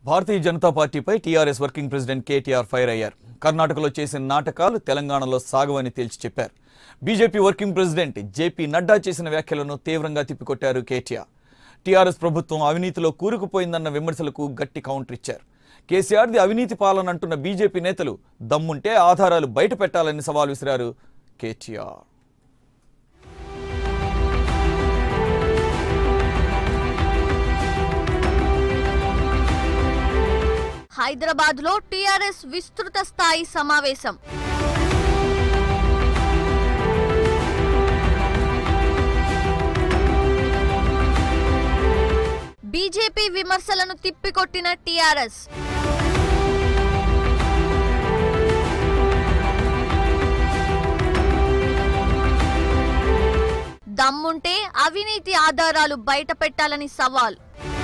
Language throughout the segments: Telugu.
భారతీయ జనతా పార్టీపై TRS working president KTR fire అయ్యారు కర్ణాటకలో చేసిన నాటకాలు తెలంగాణలో సాగవని తేల్చి చెప్పారు BJP working president JP Nadda చేసిన వ్యాఖ్యలను తీవ్రంగా తిప్పికొట్టారు కేటీఆర్ టీఆర్ఎస్ ప్రభుత్వం అవినీతిలో కూరుకుపోయిందన్న విమర్శలకు గట్టి కౌంటర్ ఇచ్చారు కేసీఆర్ది అవినీతి పాలన అంటున్న బీజేపీ నేతలు దమ్ముంటే ఆధారాలు బయట పెట్టాలని సవాల్ విసిరారు కేటీఆర్ హైదరాబాద్ లో టీఆర్ఎస్ విస్తృత స్థాయి సమావేశం బీజేపీ విమర్శలను తిప్పికొట్టిన టీఆర్ఎస్ దమ్ముంటే అవినీతి ఆధారాలు బయట పెట్టాలని సవాల్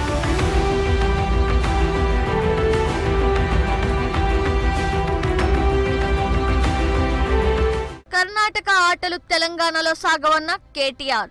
కర్ణాటక ఆటలు తెలంగాణలో సాగవన్న కేటీఆర్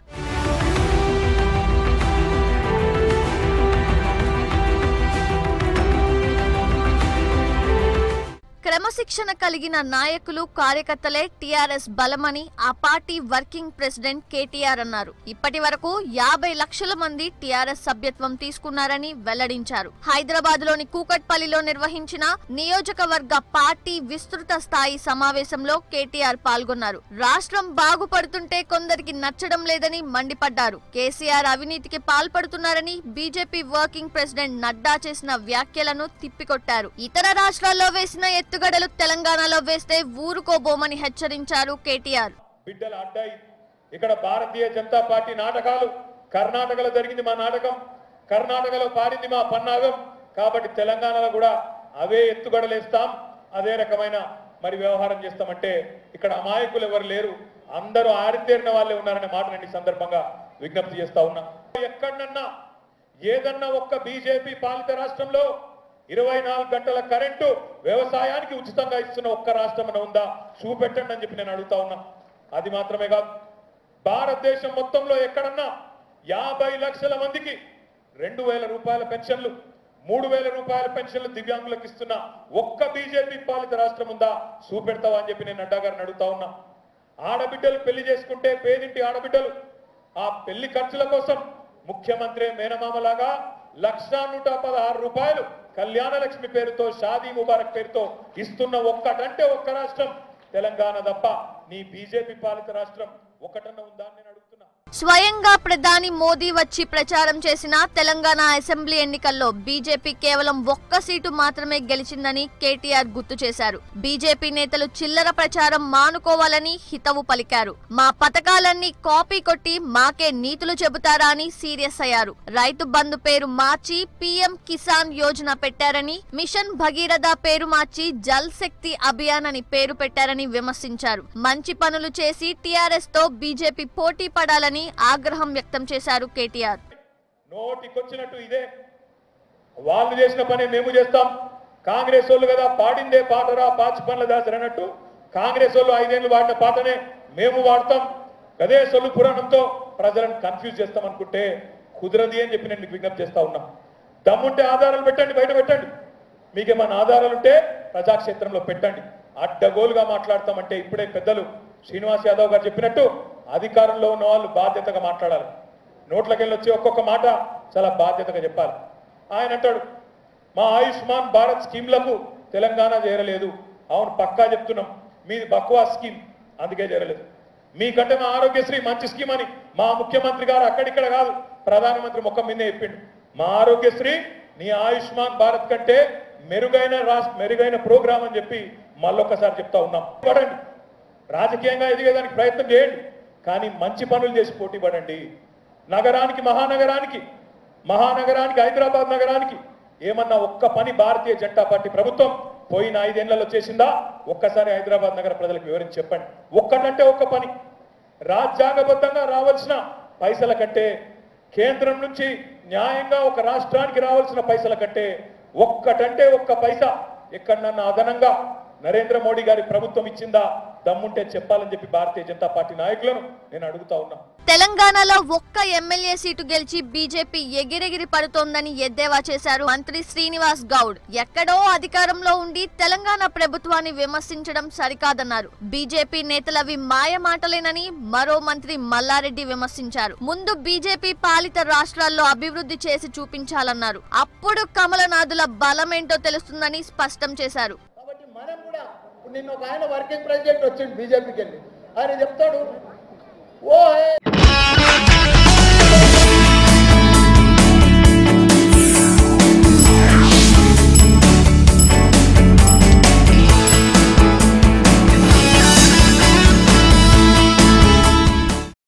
క్రమశిక్షణ కలిగిన నాయకులు కార్యకర్తలే టీఆర్ఎస్ బలమని ఆ పార్టీ వర్కింగ్ ప్రెసిడెంట్ కేటీఆర్ అన్నారు ఇప్పటి వరకు యాభై లక్షల మంది టీఆర్ఎస్ సభ్యత్వం తీసుకున్నారని వెల్లడించారు హైదరాబాద్ లోని కూకట్పల్లిలో నిర్వహించిన నియోజకవర్గ పార్టీ విస్తృత స్థాయి సమావేశంలో కేటీఆర్ పాల్గొన్నారు రాష్ట్రం బాగుపడుతుంటే కొందరికి నచ్చడం లేదని మండిపడ్డారు కేసీఆర్ అవినీతికి పాల్పడుతున్నారని బీజేపీ వర్కింగ్ ప్రెసిడెంట్ నడ్డా చేసిన వ్యాఖ్యలను తిప్పికొట్టారు ఇతర రాష్ట్రాల్లో వేసిన ఎత్తుగడలు తెలంగాణలో వేస్తే ఊరుకోబోమని హెచ్చరించారు కేటీఆర్ బిడ్డల అడ్డాయి ఇక్కడ భారతీయ జనతా పార్టీ నాటకాలు కర్ణాటకలో జరిగింది మా నాటకం కర్ణాటకలో పాడింది మా పన్నాగం కాబట్టి తెలంగాణలో కూడా అవే ఎత్తుగడలేస్తాం అదే రకమైన మరి వ్యవహారం చేస్తామంటే ఇక్కడ అమాయకులు ఎవరు లేరు అందరూ ఆరితేరిన వాళ్ళే ఉన్నారనే మాట నేను ఈ సందర్భంగా విజ్ఞప్తి చేస్తా ఉన్నా ఎక్కడన్నా ఏదన్నా ఒక్క బీజేపీ పాలిత రాష్ట్రంలో ఇరవై నాలుగు గంటల కరెంటు వ్యవసాయానికి ఉచితంగా ఇస్తున్న ఒక్క రాష్ట్రం అన్న ఉందా చూపెట్టండి అని చెప్పి నేను అడుగుతా ఉన్నా అది మాత్రమే కాదు భారతదేశం మొత్తంలో ఎక్కడన్నా యాభై లక్షల మందికి రెండు వేల రూపాయల పెన్షన్లు మూడు వేల రూపాయల పెన్షన్లు దివ్యాంగులకు ఇస్తున్న ఒక్క బీజేపీ పాలిత రాష్ట్రం ఉందా చూపెడతావా అని చెప్పి నేను నడ్డా గారిని అడుగుతా ఉన్నా ఆడబిడ్డలు పెళ్లి చేసుకుంటే పేదింటి ఆడబిడ్డలు ఆ పెళ్లి ఖర్చుల కోసం ముఖ్యమంత్రి మేనమామలాగా లక్ష నూట పదహారు రూపాయలు కళ్యాణ లక్ష్మి పేరుతో షాదీ ముబారక్ పేరుతో ఇస్తున్న ఒక్కటంటే ఒక్క రాష్ట్రం తెలంగాణ తప్ప నీ బీజేపీ పాలిత రాష్ట్రం ఒకటన్న ఉందా అని నేను అడుగుతున్నా స్వయంగా ప్రధాని మోదీ వచ్చి ప్రచారం చేసిన తెలంగాణ అసెంబ్లీ ఎన్నికల్లో బీజేపీ కేవలం ఒక్క సీటు మాత్రమే గెలిచిందని కేటీఆర్ గుర్తు చేశారు బీజేపీ నేతలు చిల్లర ప్రచారం మానుకోవాలని హితవు పలికారు మా పథకాలన్నీ కాపీ కొట్టి మాకే నీతులు చెబుతారా అని సీరియస్ అయ్యారు రైతు బంధు పేరు మార్చి పీఎం కిసాన్ యోజన పెట్టారని మిషన్ భగీరథ పేరు మార్చి జల్ శక్తి అభియాన్ అని పేరు పెట్టారని విమర్శించారు మంచి పనులు చేసి టీఆర్ఎస్ తో బీజేపీ పోటీ పడాలని ఆగ్రహం వ్యక్తం చేశారు కేటీఆర్ నోటికొచ్చినట్టు ఇదే వాళ్ళు చేసిన పని మేము చేస్తాం కాంగ్రెస్ వాళ్ళు కదా పాడిందే పాటరా పాచి పనుల దాసరి అన్నట్టు కాంగ్రెస్ వాళ్ళు ఐదేళ్లు వాడిన పాటనే మేము వాడతాం అదే సొల్లు పురాణంతో ప్రజలను కన్ఫ్యూజ్ చేస్తాం అనుకుంటే కుదరది అని చెప్పి నేను మీకు విజ్ఞప్తి చేస్తా ఉన్నా దమ్ముంటే ఆధారాలు పెట్టండి బయట పెట్టండి మీకేమైనా ఆధారాలు ఉంటే ప్రజాక్షేత్రంలో పెట్టండి అడ్డగోలుగా మాట్లాడతామంటే ఇప్పుడే పెద్దలు శ్రీనివాస్ యాదవ్ గారు చెప్పినట్టు అధికారంలో ఉన్న వాళ్ళు బాధ్యతగా మాట్లాడాలి నోట్లకెళ్ళి వచ్చి ఒక్కొక్క మాట చాలా బాధ్యతగా చెప్పాలి ఆయన అంటాడు మా ఆయుష్మాన్ భారత్ స్కీమ్లకు తెలంగాణ చేరలేదు అవును పక్కా చెప్తున్నాం మీది బక్వా స్కీమ్ అందుకే చేరలేదు మీకంటే మా ఆరోగ్యశ్రీ మంచి స్కీమ్ అని మా ముఖ్యమంత్రి గారు అక్కడిక్కడ కాదు ప్రధానమంత్రి ముఖం మీదే చెప్పిండు మా ఆరోగ్యశ్రీ నీ ఆయుష్మాన్ భారత్ కంటే మెరుగైన రాష్ట్ర మెరుగైన ప్రోగ్రామ్ అని చెప్పి మళ్ళొక్కసారి చెప్తా ఉన్నాం పడండి రాజకీయంగా ఎదిగేదానికి ప్రయత్నం చేయండి కానీ మంచి పనులు చేసి పోటీ పడండి నగరానికి మహానగరానికి మహానగరానికి హైదరాబాద్ నగరానికి ఏమన్నా ఒక్క పని భారతీయ జనతా పార్టీ ప్రభుత్వం పోయిన ఐదేళ్లలో చేసిందా ఒక్కసారి హైదరాబాద్ నగర ప్రజలకు వివరించి చెప్పండి ఒక్కటంటే ఒక్క పని రాజ్యాంగబద్ధంగా రావాల్సిన పైసల కంటే కేంద్రం నుంచి న్యాయంగా ఒక రాష్ట్రానికి రావాల్సిన పైసల కంటే ఒక్కటంటే ఒక్క పైసా ఎక్కడన్నా అదనంగా నరేంద్ర మోడీ గారి ప్రభుత్వం ఇచ్చిందా దమ్ముంటే చెప్పాలని చెప్పి భారతీయ జనతా పార్టీ నాయకులను నేను అడుగుతా ఉన్నా తెలంగాణలో ఒక్క ఎమ్మెల్యే సీటు గెలిచి బీజేపీ ఎగిరెగిరి పడుతోందని ఎద్దేవా చేశారు మంత్రి శ్రీనివాస్ గౌడ్ ఎక్కడో అధికారంలో ఉండి తెలంగాణ ప్రభుత్వాన్ని విమర్శించడం సరికాదన్నారు బీజేపీ నేతలవి మాయ మాటలేనని మరో మంత్రి మల్లారెడ్డి విమర్శించారు ముందు బీజేపీ పాలిత రాష్ట్రాల్లో అభివృద్ధి చేసి చూపించాలన్నారు అప్పుడు కమలనాథుల బలమేంటో తెలుస్తుందని స్పష్టం చేశారు కాబట్టి మనం కూడా ఇప్పుడు నిన్న ఒక ఆయన వర్కింగ్ ప్రెసిడెంట్ వచ్చింది బీజేపీకి వెళ్ళి ఆయన చెప్తాడు ఓ హే